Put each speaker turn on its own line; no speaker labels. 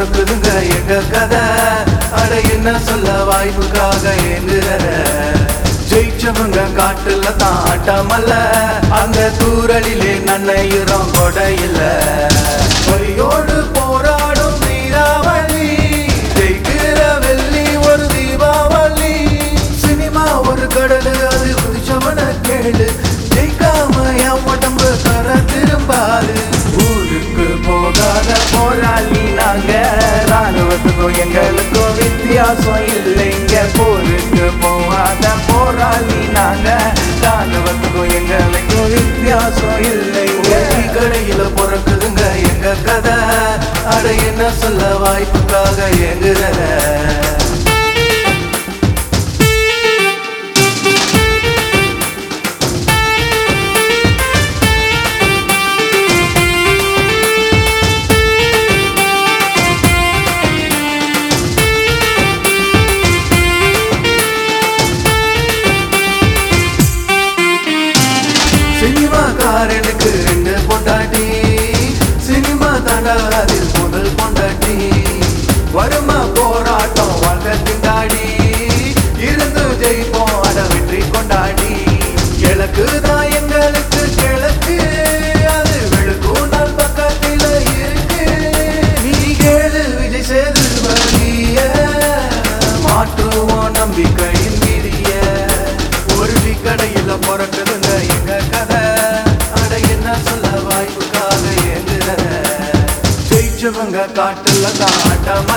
பிறக்குதுங்க எங்க கதை அட என்ன சொல்ல வாய்ப்புக்காக ஏங்குற ஜெயிச்சவங்க காட்டுல தான் ஆட்டாமல்ல அந்த தூரலிலே நன்னையிறம் கொடையில வலியோடு போராடும் வீராவளி ஜெயிக்கிற வெள்ளி ஒரு தீபாவளி சினிமா ஒரு கடலு அது குதிச்சவன கேளு ஜெயிக்காம என் உடம்பு தர திரும்பாது ஊருக்கு போகாத போராளி நாங்க ராணுவத்துக்கும் எங்களுக்கும் வித்தியாசம் இல்லைங்க போருக்கு போகாத போராளி நாங்க ராணுவத்துக்கும் எங்களுக்கும் வித்தியாசம் இல்லைங்க டீ கடையில பிறக்குதுங்க எங்க கதை அட என்ன சொல்ல வாய்ப்புக்காக எங்குற சினிமாக்காரனுக்கு ரெண்டு பொண்டாட்டி சினிமா தாண்டா அதில் முதல் பொண்டாட்டி வருமா போராட்டம் வாழ்க்கை திண்டாடி இருந்து ஜெயிப்போம் அட வெற்றி கொண்டாடி கிழக்கு தான் எங்களுக்கு கிழக்கு அது வெளுக்கும் நாள் பக்கத்தில் இருக்கு நீ கேளு விஜய் சேதுபதிய மாற்றுவோம் நம்பிக்கையின் மீறிய ஒரு டீ கடையில பிறக்குதுங்க எங்க கதை அட என்ன சொல்ல வாய்ப்புக்காக ஏங்குற ஜெயிச்சவங்க காட்டுல தான் ஆட்டமா